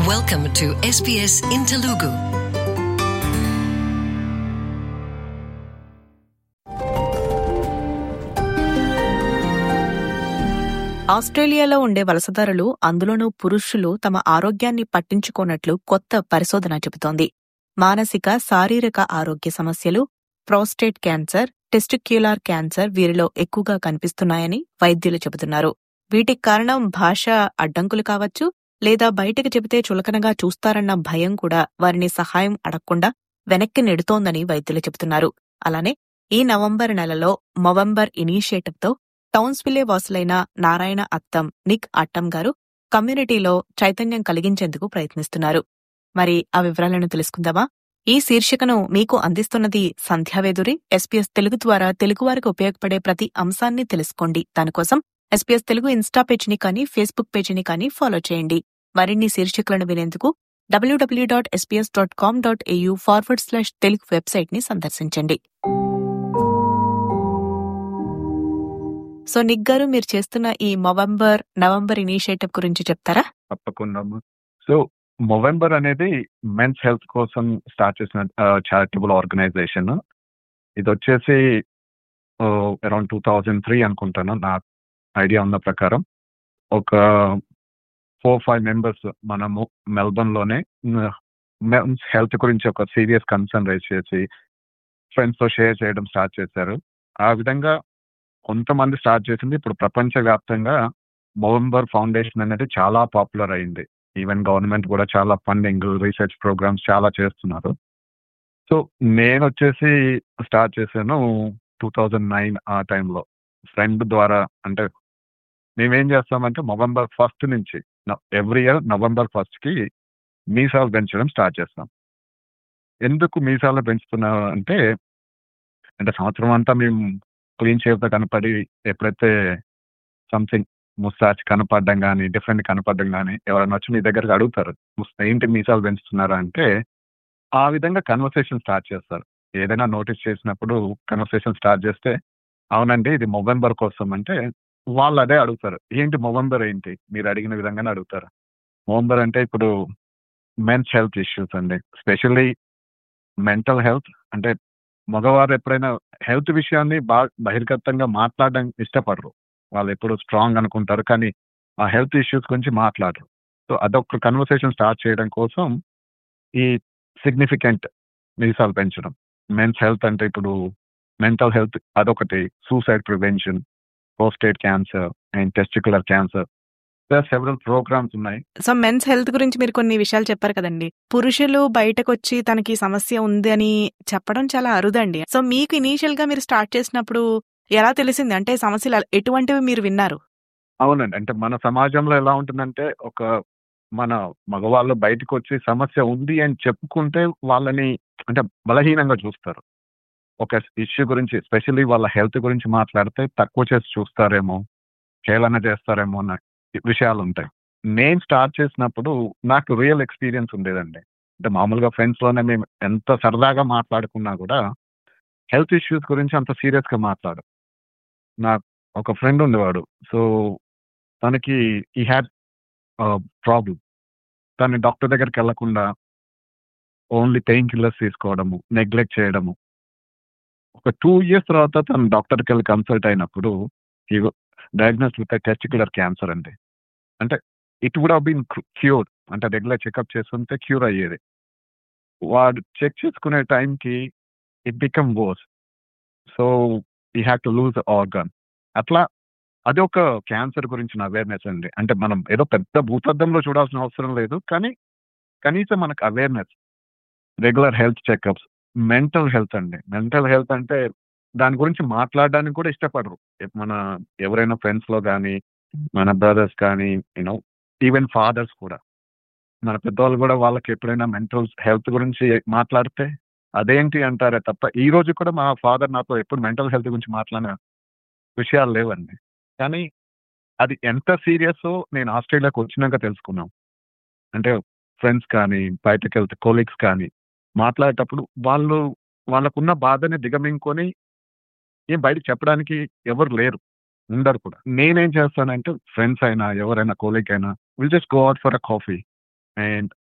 Welcome to SBS in Telugu. ఆస్ట్రేలియాలో ఉండే వలసదారులు అందులోనూ పురుషులు తమ ఆరోగ్యాన్ని పట్టించుకోనట్లు కొత్త పరిశోధన చెబుతోంది మానసిక శారీరక ఆరోగ్య సమస్యలు ప్రోస్టేట్ క్యాన్సర్ టెస్టిక్యులార్ క్యాన్సర్ వీరిలో ఎక్కువగా కనిపిస్తున్నాయని వైద్యులు చెబుతున్నారు వీటికి కారణం భాష అడ్డంకులు కావచ్చు లేదా బయటకు చెబితే చులకనగా చూస్తారన్న భయం కూడా వారిని సహాయం అడగకుండా వెనక్కి నెడుతోందని వైద్యులు చెబుతున్నారు అలానే ఈ నవంబర్ నెలలో మొవంబర్ ఇనిషియేటివ్తో టౌన్స్విల్లే వాసులైన నారాయణ అత్తం నిక్ అట్టం గారు కమ్యూనిటీలో చైతన్యం కలిగించేందుకు ప్రయత్నిస్తున్నారు మరి ఆ వివరాలను తెలుసుకుందామా ఈ శీర్షికను మీకు అందిస్తున్నది సంధ్యావేదురి ఎస్పీఎస్ తెలుగు ద్వారా తెలుగువారికి ఉపయోగపడే ప్రతి అంశాన్ని తెలుసుకోండి దానికోసం ఎస్పీఎస్ తెలుగు ఇన్స్టా పేజీని కానీ ఫేస్బుక్ పేజీని కానీ ఫాలో చేయండి మరిన్ని శీర్షికలను వినేందుకు WWW dot SPS dot com dot AU forward slash Telugu website ని సందర్శించండి సో నిక్ గారు మీరు చేస్తున్న ఈ నవంబర్ నవంబర్ ఇనిషియేటివ్ గురించి చెప్తారా తప్పకుండా సో మొవెంబర్ అనేది మెన్స్ హెల్త్ కోసం స్టార్ట్ చేసిన చారిటబుల్ ఆర్గనైజేషన్ ఇది వచ్చేసి అరౌండ్ టూ థౌజండ్ త్రీ అనుకుంటాను నా ఐడియా ఉన్న ప్రకారం ఒక ఫోర్ ఫైవ్ మెంబర్స్ మనము మెల్బర్న్లోనే మెన్స్ హెల్త్ గురించి ఒక సీరియస్ కన్సర్న్ రైజ్ చేసి ఫ్రెండ్స్తో షేర్ చేయడం స్టార్ట్ చేశారు ఆ విధంగా కొంతమంది స్టార్ట్ చేసింది ఇప్పుడు ప్రపంచవ్యాప్తంగా నవంబర్ ఫౌండేషన్ అనేది చాలా పాపులర్ అయింది ఈవెన్ గవర్నమెంట్ కూడా చాలా ఫండింగ్ రీసెర్చ్ ప్రోగ్రామ్స్ చాలా చేస్తున్నారు సో నేను వచ్చేసి స్టార్ట్ చేశాను టూ థౌజండ్ నైన్ ఆ టైంలో ఫ్రెండ్ ద్వారా అంటే మేమేం చేస్తామంటే నవంబర్ ఫస్ట్ నుంచి ఎవ్రీ ఇయర్ నవంబర్ ఫస్ట్కి మీసాలు పెంచడం స్టార్ట్ చేస్తాం ఎందుకు మీసాలు పెంచుతున్నా అంటే అంటే సంవత్సరం అంతా మేము క్లీన్ షేప్తో కనపడి ఎప్పుడైతే సంథింగ్ ముస్తాచ్ కనపడడం కానీ డిఫరెంట్ కనపడడం కానీ ఎవరైనా వచ్చి మీ దగ్గరకు అడుగుతారు ఏంటి మీసాలు పెంచుతున్నారా అంటే ఆ విధంగా కన్వర్సేషన్ స్టార్ట్ చేస్తారు ఏదైనా నోటీస్ చేసినప్పుడు కన్వర్సేషన్ స్టార్ట్ చేస్తే అవునండి ఇది మొవెంబర్ కోసం అంటే వాళ్ళు అదే అడుగుతారు ఏంటి మొవెంబర్ ఏంటి మీరు అడిగిన విధంగానే అడుగుతారు మొవెంబర్ అంటే ఇప్పుడు మెన్స్ హెల్త్ ఇష్యూస్ అండి స్పెషల్లీ మెంటల్ హెల్త్ అంటే మగవారు ఎప్పుడైనా హెల్త్ విషయాన్ని బాగా బహిర్గతంగా మాట్లాడడం ఇష్టపడరు వాళ్ళు ఎప్పుడు స్ట్రాంగ్ అనుకుంటారు కానీ ఆ హెల్త్ ఇష్యూస్ గురించి మాట్లాడరు సో అదొక కన్వర్సేషన్ స్టార్ట్ చేయడం కోసం ఈ సిగ్నిఫికెంట్ మీసాలు పెంచడం మెన్స్ హెల్త్ అంటే ఇప్పుడు మెంటల్ హెల్త్ అదొకటి suicide prevention prostate cancer and testicular cancer several programmes ఉన్నాయి సో మెన్స్ హెల్త్ గురించి మీరు కొన్ని విషయాలు చెప్పారు కదండి పురుషులు బయటకు వచ్చి తనకి సమస్య ఉంది అని చెప్పడం చాలా అరుదండి సో మీకు ఇనీషియల్ గా మీరు స్టార్ట్ చేసినప్పుడు ఎలా తెలిసింది అంటే సమస్యలు ఎటువంటివి మీరు విన్నారు అవునండి అంటే మన సమాజంలో ఎలా ఉంటుందంటే ఒక మన మగవాళ్ళు బయటకు వచ్చి సమస్య ఉంది అని చెప్పుకుంటే వాళ్ళని అంటే బలహీనంగా చూస్తారు ఒక ఇష్యూ గురించి స్పెషల్లీ వాళ్ళ హెల్త్ గురించి మాట్లాడితే తక్కువ చేసి చూస్తారేమో హేళన చేస్తారేమో అన్న విషయాలు ఉంటాయి నేను స్టార్ట్ చేసినప్పుడు నాకు రియల్ ఎక్స్పీరియన్స్ ఉండేదండి అంటే మామూలుగా ఫ్రెండ్స్లోనే మేము ఎంత సరదాగా మాట్లాడుకున్నా కూడా హెల్త్ ఇష్యూస్ గురించి అంత సీరియస్గా మాట్లాడు నాకు ఒక ఫ్రెండ్ ఉండేవాడు సో తనకి ఈ హ్యాడ్ ప్రాబ్లం తను డాక్టర్ దగ్గరికి వెళ్లకుండా ఓన్లీ పెయిన్ కిల్లర్స్ తీసుకోవడము నెగ్లెక్ట్ చేయడము ఒక టూ ఇయర్స్ తర్వాత తను డాక్టర్కి వెళ్ళి కన్సల్ట్ అయినప్పుడు ఈ డయాగ్నోస్ విత్ టెస్టికులర్ క్యాన్సర్ అండి అంటే ఇట్ వుడ్ హీన్ క్యూర్ అంటే రెగ్యులర్ చెకప్ చేస్తుంటే క్యూర్ అయ్యేది వాడు చెక్ చేసుకునే టైంకి it become worse so we have to lose organ అట్లా అది ఒక క్యాన్సర్ గురించిన అవేర్నెస్ అండి అంటే మనం ఏదో పెద్ద భూతద్దంలో చూడాల్సిన అవసరం లేదు కానీ కనీసం మనకు awareness regular health checkups mental health అండి మెంటల్ హెల్త్ అంటే దాని గురించి మాట్లాడడానికి కూడా ఇష్టపడరు మన ఎవరైనా ఫ్రెండ్స్లో కానీ మన బ్రదర్స్ కానీ యూనో ఈవెన్ ఫాదర్స్ కూడా మన పెద్దవాళ్ళు కూడా వాళ్ళకి ఎప్పుడైనా మెంటల్ హెల్త్ గురించి మాట్లాడితే అదేంటి అంటారే తప్ప ఈ రోజు కూడా మా ఫాదర్ నాతో ఎప్పుడు మెంటల్ హెల్త్ గురించి మాట్లాడిన విషయాలు లేవండి కానీ అది ఎంత సీరియస్ నేను ఆస్ట్రేలియాకి వచ్చినాక తెలుసుకున్నాం అంటే ఫ్రెండ్స్ కానీ బయటకు వెళ్తే కొలీగ్స్ కానీ మాట్లాడేటప్పుడు వాళ్ళు వాళ్ళకున్న బాధని దిగమింగుకొని ఏం బయటకు చెప్పడానికి ఎవరు లేరు ఉండరు కూడా నేనేం చేస్తానంటే ఫ్రెండ్స్ అయినా ఎవరైనా కోలీగ్ అయినా will just go out for a coffee and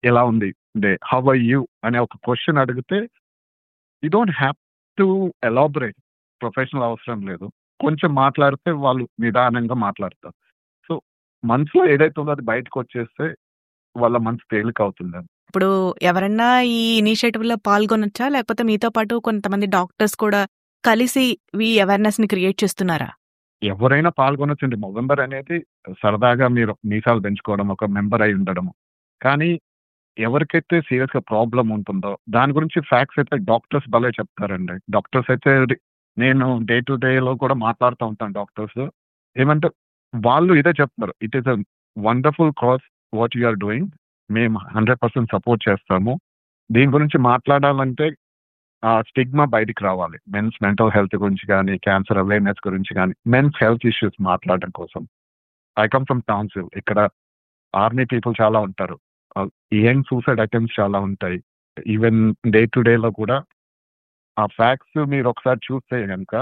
ఎలా ఉంది డే హౌ ఆర్ యూ అనే ఒక క్వశ్చన్ అడిగితే you don't have to elaborate professional అవసరం లేదు కొంచెం మాట్లాడితే వాళ్ళు నిదానంగా మాట్లాడతారు సో మనసులో ఏదైతే ఉందో అది బయటకు వచ్చేస్తే వాళ్ళ మనసు తేలిక అవుతుంది ఇప్పుడు ఎవరన్నా ఈ ఇనిషియేటివ్ లో పాల్గొనొచ్చా లేకపోతే మీతో పాటు కొంతమంది డాక్టర్స్ కూడా కలిసి ఈ అవేర్నెస్ ని క్రియేట్ చేస్తున్నారా ఎవరైనా పాల్గొనొచ్చండి నవంబర్ అనేది సరదాగా మీరు మీసాలు పెంచుకోవడం ఒక మెంబర్ అయి ఉండడం కానీ ఎవరికైతే సీరియస్ గా ప్రాబ్లం ఉంటుందో దాని గురించి ఫ్యాక్ట్స్ అయితే డాక్టర్స్ భలే చెప్తారండి డాక్టర్స్ అయితే నేను డే టు డే లో కూడా మాట్లాడుతూ ఉంటాను డాక్టర్స్ ఏమంటే వాళ్ళు ఇదే చెప్తారు it is a wonderful cause what are doing మేము హండ్రెడ్ పర్సెంట్ సపోర్ట్ చేస్తాము దీని గురించి మాట్లాడాలంటే ఆ స్టిగ్మా బయటికి రావాలి మెన్స్ మెంటల్ హెల్త్ గురించి కానీ క్యాన్సర్ అవేర్నెస్ గురించి కానీ మెన్స్ హెల్త్ ఇష్యూస్ మాట్లాడడం కోసం ఐ కమ్ ఫ్రమ్ టౌన్సిల్ ఇక్కడ ఆర్మీ పీపుల్ చాలా ఉంటారు యంగ్ సూసైడ్ అటెంప్ట్స్ చాలా ఉంటాయి ఈవెన్ డే టు డేలో కూడా ఆ ఫ్యాక్ట్స్ మీరు ఒకసారి చూస్తే కనుక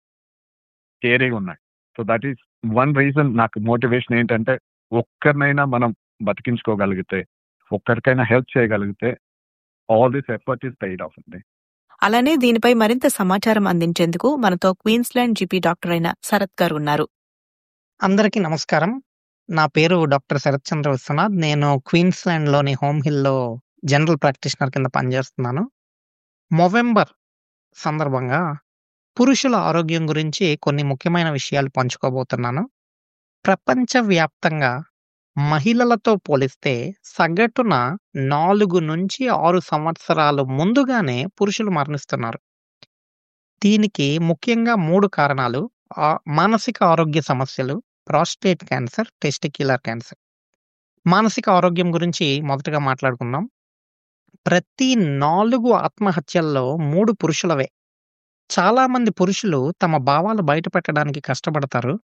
కేరీగా ఉన్నాయి so that is one reason నాకు మోటివేషన్ ఏంటంటే ఒక్కరినైనా మనం బతికించుకోగలిగితే ఒక్కరికైనా హెల్ప్ చేయగలిగితే all this effort is paid off అండి అలానే దీనిపై మరింత సమాచారం అందించేందుకు మనతో క్వీన్స్లాండ్ జీపీ డాక్టర్ అయిన శరత్ గారు ఉన్నారు అందరికీ నమస్కారం నా పేరు డాక్టర్ శరత్ చంద్ర విశ్వనాథ్ నేను క్వీన్స్లాండ్ లోని హోమ్ హిల్ లో జనరల్ ప్రాక్టీషనర్ కింద పనిచేస్తున్నాను నవంబర్ సందర్భంగా పురుషుల ఆరోగ్యం గురించి కొన్ని ముఖ్యమైన విషయాలు పంచుకోబోతున్నాను ప్రపంచవ్యాప్తంగా మహిళలతో పోలిస్తే సగటున నాలుగు నుంచి ఆరు సంవత్సరాలు ముందుగానే పురుషులు మరణిస్తున్నారు దీనికి ముఖ్యంగా మూడు కారణాలు ఆ మానసిక ఆరోగ్య సమస్యలు ప్రాస్టేట్ క్యాన్సర్ టెస్టిక్యులర్ క్యాన్సర్ మానసిక ఆరోగ్యం గురించి మొదటగా మాట్లాడుకుందాం ప్రతి నాలుగు ఆత్మహత్యల్లో మూడు పురుషులవే చాలా మంది పురుషులు తమ భావాలు బయట పెట్టడానికి కష్టపడతారు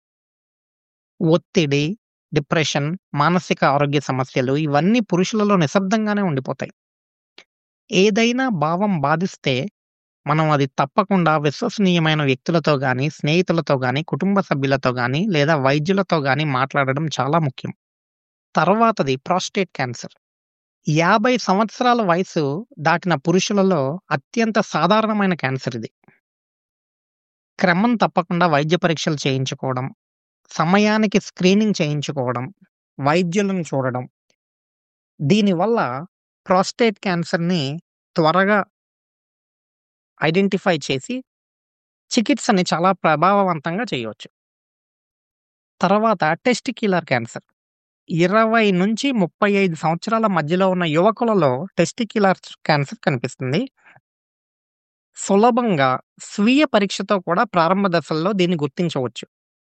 ఒత్తిడి డిప్రెషన్ మానసిక ఆరోగ్య సమస్యలు ఇవన్నీ పురుషులలో నిశ్శబ్దంగానే ఉండిపోతాయి ఏదైనా భావం బాధిస్తే మనం అది తప్పకుండా విశ్వసనీయమైన వ్యక్తులతో గాని స్నేహితులతో గాని కుటుంబ సభ్యులతో గాని లేదా వైద్యులతో గాని మాట్లాడడం చాలా ముఖ్యం తర్వాతది ప్రాస్టేట్ క్యాన్సర్ యాభై సంవత్సరాల వయసు దాటిన పురుషులలో అత్యంత సాధారణమైన క్యాన్సర్ ఇది క్రమం తప్పకుండా వైద్య పరీక్షలు చేయించుకోవడం సమయానికి స్క్రీనింగ్ చేయించుకోవడం వైద్యులను చూడడం దీనివల్ల ప్రాస్టేట్ క్యాన్సర్ని త్వరగా ఐడెంటిఫై చేసి చికిత్సని చాలా ప్రభావవంతంగా చేయవచ్చు తర్వాత టెస్టిక్యులర్ క్యాన్సర్ ఇరవై నుంచి ముప్పై ఐదు సంవత్సరాల మధ్యలో ఉన్న యువకులలో టెస్టిక్యులర్ క్యాన్సర్ కనిపిస్తుంది సులభంగా స్వీయ పరీక్షతో కూడా ప్రారంభ దశల్లో దీన్ని గుర్తించవచ్చు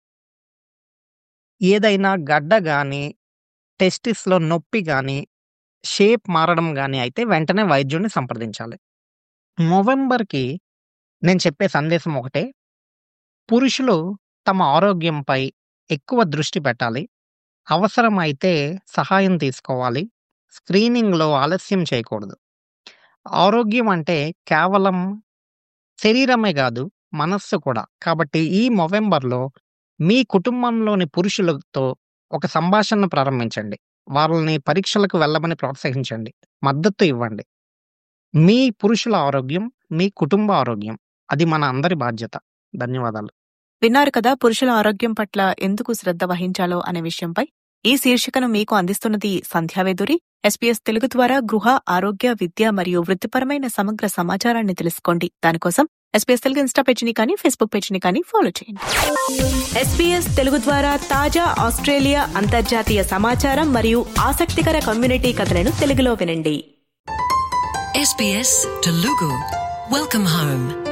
ఏదైనా గడ్డ కానీ టెస్టిస్లో నొప్పి కానీ షేప్ మారడం కానీ అయితే వెంటనే వైద్యుడిని సంప్రదించాలి నవంబర్కి నేను చెప్పే సందేశం ఒకటే పురుషులు తమ ఆరోగ్యంపై ఎక్కువ దృష్టి పెట్టాలి అవసరమైతే సహాయం తీసుకోవాలి స్క్రీనింగ్లో ఆలస్యం చేయకూడదు ఆరోగ్యం అంటే కేవలం శరీరమే కాదు మనస్సు కూడా కాబట్టి ఈ నవంబర్లో మీ కుటుంబంలోని పురుషులతో ఒక సంభాషణను ప్రారంభించండి వాళ్ళని పరీక్షలకు వెళ్ళమని ప్రోత్సహించండి మద్దతు ఇవ్వండి మీ పురుషుల ఆరోగ్యం మీ కుటుంబ ఆరోగ్యం అది మన అందరి బాధ్యత ధన్యవాదాలు విన్నారు కదా పురుషుల ఆరోగ్యం పట్ల ఎందుకు శ్రద్ధ వహించాలో అనే విషయంపై ఈ శీర్షికను మీకు అందిస్తున్నది సంధ్యావేదురి ఎస్పీఎస్ తెలుగు ద్వారా గృహ ఆరోగ్య విద్య మరియు వృత్తిపరమైన సమగ్ర సమాచారాన్ని తెలుసుకోండి దానికోసం ఎస్పీఎస్ తెలుగు ఇన్స్టా పేజీని కానీ ఫేస్బుక్ పేజీని కానీ ఫాలో చేయండి ఎస్పీఎస్ తెలుగు ద్వారా తాజా ఆస్ట్రేలియా అంతర్జాతీయ సమాచారం మరియు ఆసక్తికర కమ్యూనిటీ కథలను తెలుగులో వినండి SBS Telugu. Welcome home.